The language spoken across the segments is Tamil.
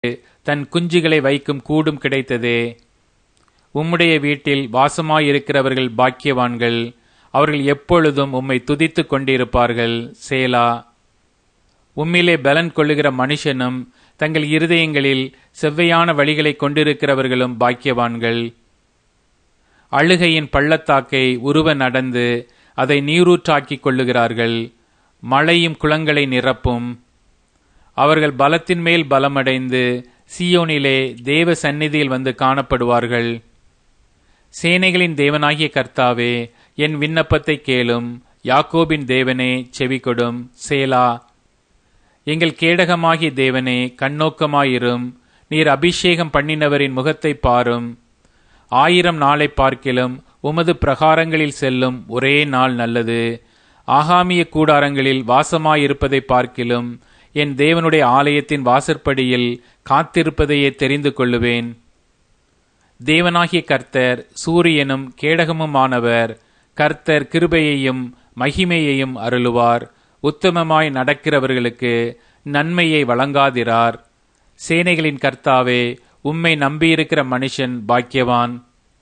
தன் குஞ்சுகளை வைக்கும் கூடும் கிடைத்ததே உம்முடைய வீட்டில் வாசமாயிருக்கிறவர்கள் பாக்கியவான்கள் அவர்கள் எப்பொழுதும் உம்மை துதித்துக் கொண்டிருப்பார்கள் சேலா உம்மிலே பலன் கொள்ளுகிற மனுஷனும் தங்கள் இருதயங்களில் செவ்வையான வழிகளை கொண்டிருக்கிறவர்களும் பாக்கியவான்கள் அழுகையின் பள்ளத்தாக்கை உருவ நடந்து அதை நீரூற்றாக்கிக் கொள்ளுகிறார்கள் மழையும் குளங்களை நிரப்பும் அவர்கள் பலத்தின் மேல் பலமடைந்து சியோனிலே தேவ சந்நிதியில் வந்து காணப்படுவார்கள் சேனைகளின் தேவனாகிய கர்த்தாவே என் விண்ணப்பத்தை கேளும் யாக்கோபின் தேவனே செவிகொடும் சேலா எங்கள் கேடகமாகிய தேவனே கண்ணோக்கமாயிரும் நீர் அபிஷேகம் பண்ணினவரின் முகத்தை பாரும் ஆயிரம் நாளை பார்க்கிலும் உமது பிரகாரங்களில் செல்லும் ஒரே நாள் நல்லது ஆகாமிய கூடாரங்களில் வாசமாயிருப்பதை பார்க்கிலும் என் தேவனுடைய ஆலயத்தின் வாசற்படியில் காத்திருப்பதையே தெரிந்து கொள்ளுவேன் தேவனாகிய கர்த்தர் சூரியனும் கேடகமுமானவர் கர்த்தர் கிருபையையும் மகிமையையும் அருளுவார் உத்தமமாய் நடக்கிறவர்களுக்கு நன்மையை வழங்காதிரார் சேனைகளின் கர்த்தாவே உம்மை நம்பியிருக்கிற மனுஷன் பாக்கியவான்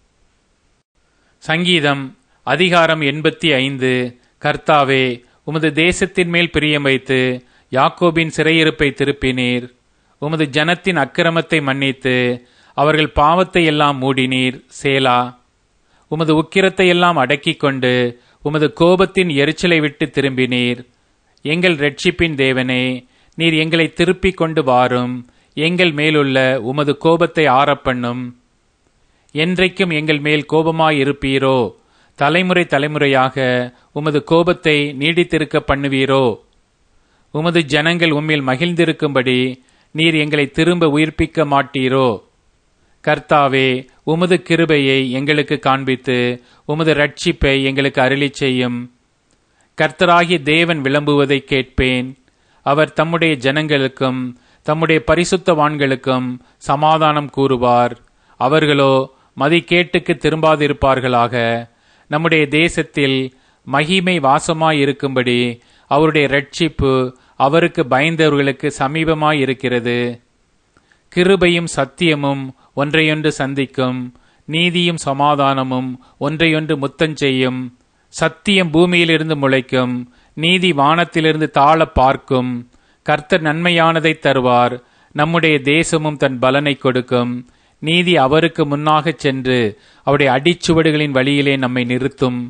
சங்கீதம் அதிகாரம் எண்பத்தி ஐந்து கர்த்தாவே உமது தேசத்தின் மேல் பிரியம் வைத்து யாக்கோபின் சிறையிருப்பை திருப்பினீர் உமது ஜனத்தின் அக்கிரமத்தை மன்னித்து அவர்கள் பாவத்தை எல்லாம் மூடினீர் சேலா உமது உக்கிரத்தை எல்லாம் அடக்கிக் கொண்டு உமது கோபத்தின் எரிச்சலை விட்டு திரும்பினீர் எங்கள் ரட்சிப்பின் தேவனே நீர் எங்களை திருப்பிக் கொண்டு வாரும் எங்கள் மேலுள்ள உமது கோபத்தை ஆறப்பண்ணும் என்றைக்கும் எங்கள் மேல் கோபமாயிருப்பீரோ தலைமுறை தலைமுறையாக உமது கோபத்தை நீடித்திருக்க பண்ணுவீரோ உமது ஜனங்கள் உம்மில் மகிழ்ந்திருக்கும்படி நீர் எங்களை திரும்ப உயிர்ப்பிக்க மாட்டீரோ கர்த்தாவே உமது கிருபையை எங்களுக்கு காண்பித்து உமது ரட்சிப்பை எங்களுக்கு அருளிச் செய்யும் கர்த்தராகிய தேவன் விளம்புவதை கேட்பேன் அவர் தம்முடைய ஜனங்களுக்கும் தம்முடைய பரிசுத்தவான்களுக்கும் சமாதானம் கூறுவார் அவர்களோ மதிக்கேட்டுக்கு திரும்பாதிருப்பார்களாக நம்முடைய தேசத்தில் மகிமை வாசமாயிருக்கும்படி அவருடைய ரட்சிப்பு அவருக்கு பயந்தவர்களுக்கு சமீபமாயிருக்கிறது கிருபையும் சத்தியமும் ஒன்றையொன்று சந்திக்கும் நீதியும் சமாதானமும் ஒன்றையொன்று முத்தஞ்செய்யும் சத்தியம் பூமியிலிருந்து முளைக்கும் நீதி வானத்திலிருந்து தாழ பார்க்கும் கர்த்தர் நன்மையானதை தருவார் நம்முடைய தேசமும் தன் பலனை கொடுக்கும் நீதி அவருக்கு முன்னாகச் சென்று அவருடைய அடிச்சுவடுகளின் வழியிலே நம்மை நிறுத்தும்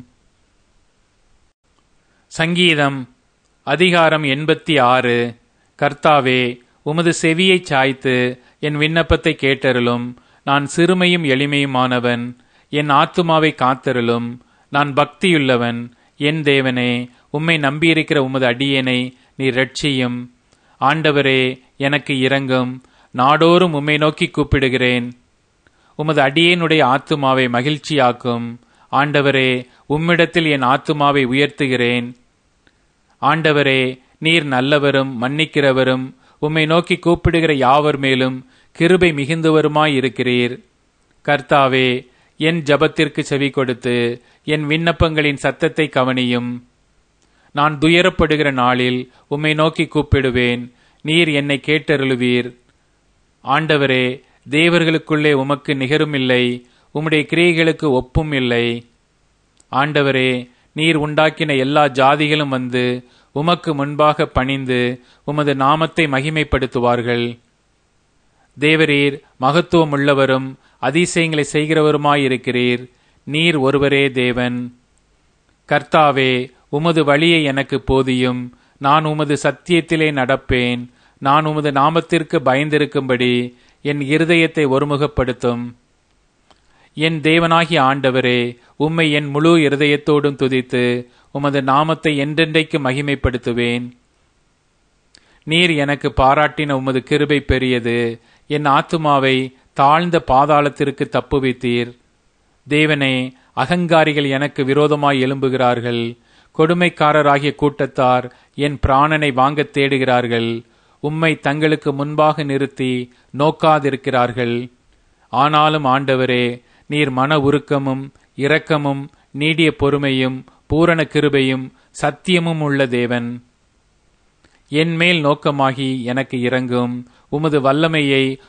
சங்கீதம் அதிகாரம் எண்பத்தி ஆறு கர்த்தாவே உமது செவியை சாய்த்து என் விண்ணப்பத்தை கேட்டருளும் நான் சிறுமையும் எளிமையுமானவன் என் ஆத்துமாவை காத்தருளும் நான் பக்தியுள்ளவன் என் தேவனே உம்மை நம்பியிருக்கிற உமது அடியேனை நீ ரட்சியும் ஆண்டவரே எனக்கு இரங்கும் நாடோறும் உம்மை நோக்கி கூப்பிடுகிறேன் உமது அடியேனுடைய ஆத்துமாவை மகிழ்ச்சியாக்கும் ஆண்டவரே உம்மிடத்தில் என் ஆத்துமாவை உயர்த்துகிறேன் ஆண்டவரே நீர் நல்லவரும் மன்னிக்கிறவரும் உம்மை நோக்கி கூப்பிடுகிற யாவர் மேலும் கிருபை மிகுந்தவருமாயிருக்கிறீர் கர்த்தாவே என் ஜபத்திற்கு செவி கொடுத்து என் விண்ணப்பங்களின் சத்தத்தை கவனியும் நான் துயரப்படுகிற நாளில் உம்மை நோக்கி கூப்பிடுவேன் நீர் என்னை கேட்டருளுவீர் ஆண்டவரே தேவர்களுக்குள்ளே உமக்கு நிகருமில்லை உம்முடைய கிரியைகளுக்கு ஒப்பும் இல்லை ஆண்டவரே நீர் உண்டாக்கின எல்லா ஜாதிகளும் வந்து உமக்கு முன்பாக பணிந்து உமது நாமத்தை மகிமைப்படுத்துவார்கள் தேவரீர் மகத்துவம் உள்ளவரும் அதிசயங்களை செய்கிறவருமாயிருக்கிறீர் நீர் ஒருவரே தேவன் கர்த்தாவே உமது வழியை எனக்கு போதியும் நான் உமது சத்தியத்திலே நடப்பேன் நான் உமது நாமத்திற்கு பயந்திருக்கும்படி என் இருதயத்தை ஒருமுகப்படுத்தும் என் தேவனாகிய ஆண்டவரே உம்மை என் முழு இருதயத்தோடும் துதித்து உமது நாமத்தை என்றென்றைக்கு மகிமைப்படுத்துவேன் நீர் எனக்கு பாராட்டின உமது கிருபை பெரியது என் ஆத்துமாவை தாழ்ந்த பாதாளத்திற்கு தப்புவித்தீர் தேவனே அகங்காரிகள் எனக்கு விரோதமாய் எழும்புகிறார்கள் கொடுமைக்காரராகிய கூட்டத்தார் என் பிராணனை வாங்கத் தேடுகிறார்கள் உம்மை தங்களுக்கு முன்பாக நிறுத்தி நோக்காதிருக்கிறார்கள் ஆனாலும் ஆண்டவரே நீர் மன உருக்கமும் இரக்கமும் நீடிய பொறுமையும் பூரண கிருபையும் சத்தியமும் உள்ள தேவன் என் மேல் நோக்கமாகி எனக்கு இறங்கும் உமது வல்லமையை